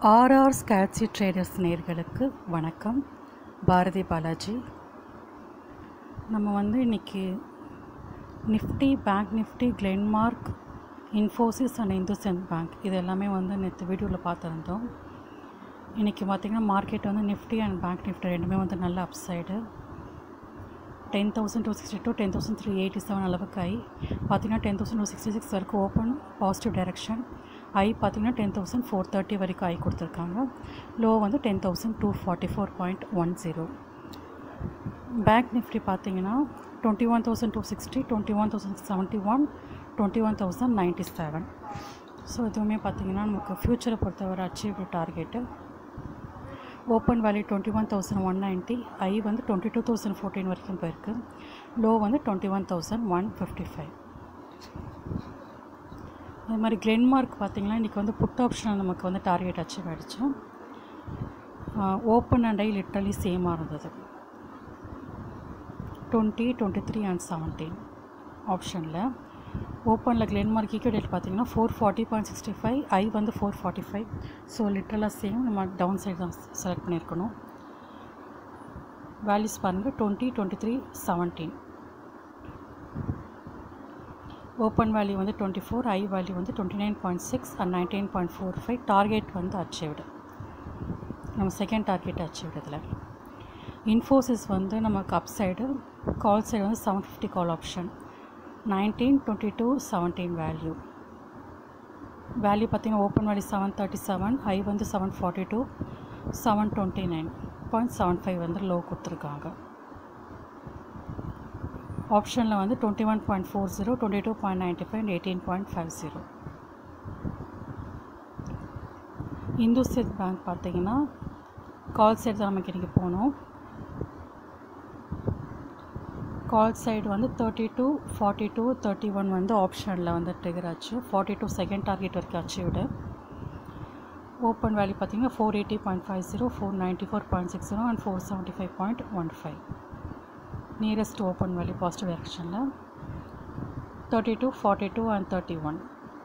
RR ஸ்கேட்சி traders நேர்களுக்கு வணக்கம் பாரதி பாலாஜி நம்ம வந்து இன்றைக்கி Nifty bank Nifty Glenmark Infosys and IndusInd bank இது எல்லாமே வந்து நேற்று வீடியோவில் பார்த்துருந்தோம் இன்றைக்கி பார்த்திங்கன்னா மார்க்கெட் வந்து நிஃப்டி அண்ட் பேங்க் நிஃப்டி ரெண்டுமே வந்து நல்ல upside ten thousand two sixty to ten thousand three eighty seven அளவுக்கு ஐ பார்த்தீங்கன்னா ten thousand two sixty six வரைக்கும் ஓப்பன் பாசிட்டிவ் டைரக்ஷன் ஐ பார்த்தீங்கன்னா டென் தௌசண்ட் ஃபோர் தேர்ட்டி வரைக்கும் ஐ கொடுத்துருக்காங்க லோ வந்து ten thousand two forty four point one zero bank Nifty பார்த்தீங்கன்னா twenty one thousand two sixty twenty one thousand seventy one twenty one thousand ninety seven so இதுவுமே பார்த்தீங்கன்னா நமக்கு ஃப்யூச்சரை பொறுத்தவரை achieve target open value twenty one thousand one ninety high வந்து twenty two thousand fourteen வரைக்கும் போயிருக்கு low வந்து twenty one thousand one fifty five அது மாதிரி கிளென்மார்க் பார்த்திங்கன்னா இன்றைக்கி வந்து புட் ஆப்ஷனில் நமக்கு வந்து டார்கெட் அச்சீவ் ஆகிடுச்சு ஓப்பன் அண்ட் ஐ லிட்ரலி சேமாக இருந்தது twenty twenty three and seventeen ஆப்ஷனில் ஓப்பனில் கிளென்மார்க் ஈக்குவடேட் பார்த்தீங்கன்னா four forty point sixty five high வந்து ஃபோர் ஃபார்ட்டி ஃபைவ் ஸோ லிட்ரலாக சேம் நம்ம டவுன் சைடு தான் செலக்ட் பண்ணியிருக்கணும் வேல்யூஸ் பாருங்கள் twenty twenty three seventeen open value வந்து டுவெண்ட்டி ஃபோர் ஐ வேல்யூ வந்து twenty nine point six and nineteen point four five target வந்து achieved நம்ம செகண்ட் டார்கெட் அச்சீவ்டு இதில் இன்ஃபோசிஸ் வந்து நமக்கு அப் சைடு கால் சைடு வந்து seven fifty call option nineteen twenty two seventeen value value பார்த்திங்கன்னா open value seven thirty seven high வந்து seven forty two seven twenty nine point seven five வந்து low கொடுத்துருக்காங்க ஆப்ஷனில் வந்து twenty one point four zero twenty two point ninety five eighteen point five zero IndusInd bank பார்த்தீங்கன்னா call side தான் நமக்கு இன்றைக்கி போனோம் கால் சைடு வந்து thirty two forty two thirty one வந்து ஆப்ஷனில் வந்து ட்ரிகர் ஆச்சு ஃபார்ட்டி டூ செகண்ட் டார்கெட் வரைக்கும் அச்சீவ்டு ஓப்பன் வேல்யூ பார்த்தீங்கன்னா four eighty point five zero four ninety four point six zero and four seventy five point one five nearest open value positive டேரக்ஷனில் thirty two forty two and thirty one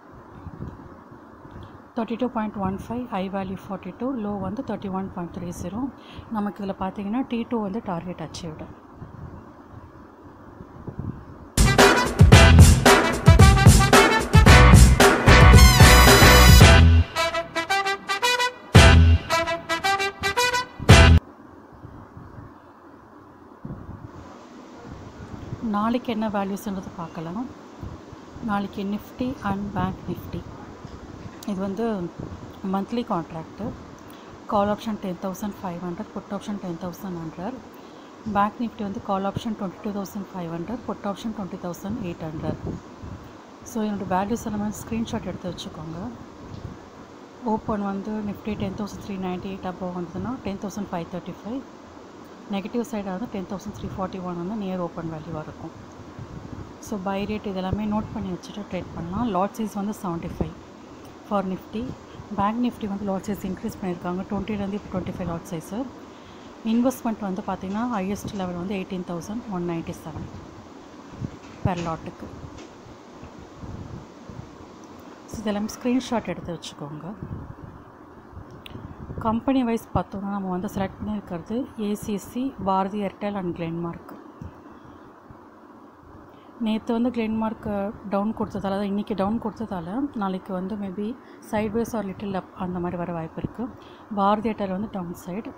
thirty two point one five high value forty two low வந்து thirty one point three zero நமக்கு இதில் பார்த்தீங்கன்னா T two வந்து target achieved நாளைக்கு என்ன வேல்யூஸ்ன்றது பார்க்கலாம் நாளைக்கு நிஃப்டி அண்ட் பேங்க் நிஃப்டி இது வந்து monthly contract call option ten thousand five hundred put option ten thousand hundred bank Nifty வந்து call option twenty two thousand five hundred put option twenty thousand eight hundred so என்னோடய values எல்லாமே screenshot எடுத்து வச்சுக்கோங்க open வந்து Nifty ten thousand three ninety eight above வந்ததுன்னா ten thousand five thirty five negative சைடாக வந்து ten thousand three forty one வந்து near open வேல்யூவாக இருக்கும் ஸோ பை ரேட் இதெல்லாமே நோட் பண்ணி வச்சுட்டு ட்ரேட் பண்ணலாம் லாட் சைஸ் வந்து seventy five for Nifty bank Nifty வந்து லாட் சைஸ் இன்க்ரீஸ் பண்ணியிருக்காங்க டுவெண்ட்டிலேருந்து இப்போ twenty five lot size investment வந்து பார்த்திங்கன்னா ஹையஸ்ட் லெவல் வந்து eighteen thousand one ninety seven per லாட்டுக்கு ஸோ இதெல்லாமே ஸ்க்ரீன்ஷாட் எடுத்து வச்சுக்கோங்க கம்பெனி வைஸ் பார்த்தோன்னா நம்ம வந்து செலக்ட் பண்ணியிருக்கிறது ACC Bharti Airtel and Glenmark நேற்று வந்து கிளென்மார்க் டவுன் கொடுத்ததால தான் இன்றைக்கி டவுன் கொடுத்ததால நாளைக்கு வந்து maybe side wise or little up அந்த மாதிரி வர வாய்ப்பு இருக்குது பாரதி ஏர்டெல் வந்து டவுன் சைடு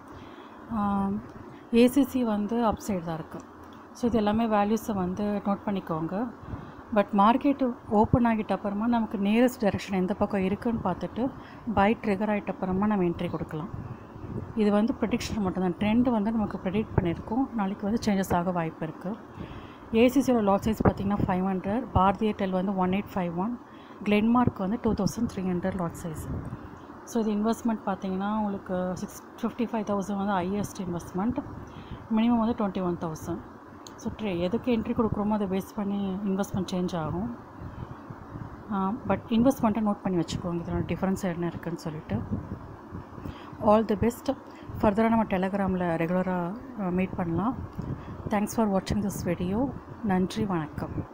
ஏசிசி வந்து அப் சைடு தான் இருக்குது ஸோ இது எல்லாமே வேல்யூஸை வந்து நோட் பண்ணிக்கோங்க பட் மார்க்கெட்டு ஓப்பன் ஆகிட்ட அப்புறமா நமக்கு நியரஸ்ட் டைரெக்ஷன் எந்த பக்கம் இருக்குதுன்னு பார்த்துட்டு பை ட்ரிகர் ஆகிட்ட அப்புறமா நம்ம என்ட்ரி கொடுக்கலாம் இது வந்து ப்ரெடிக்ஷன் மட்டும்தான் ட்ரெண்ட் வந்து நமக்கு ப்ரெடிக்ட் பண்ணியிருக்கோம் நாளைக்கு வந்து சேஞ்சஸ் ஆக வாய்ப்பு இருக்குது ஏசிசியோட லாட் சைஸ் பார்த்திங்கன்னா ஃபைவ் ஹண்ட்ரட் பாரதி ஏர்டெல் வந்து one eight five one Glenmark வந்து two thousand three hundred lot size so இது இன்வெஸ்ட்மெண்ட் பார்த்திங்கன்னா உங்களுக்கு சிக்ஸ் ஃபிஃப்டி ஃபைவ் தௌசண்ட் வந்து ஹையஸ்ட் இன்வெஸ்ட்மெண்ட் மினிமம் வந்து twenty one thousand so trade எதுக்கு என்ட்ரி கொடுக்குறோமோ அதை பேஸ் பண்ணி இன்வெஸ்ட்மெண்ட் சேஞ்ச் ஆகும் பட் இன்வெஸ்ட்மெண்ட்டை நோட் பண்ணி வச்சுக்கோங்க இதோட டிஃப்ரென்ஸ் என்ன இருக்குதுன்னு சொல்லிட்டு ஆல் தி பெஸ்ட் ஃபர்தராக நம்ம டெலகிராமில் ரெகுலராக மீட் பண்ணலாம் தேங்க்ஸ் ஃபார் வாட்சிங் திஸ் வீடியோ நன்றி வணக்கம்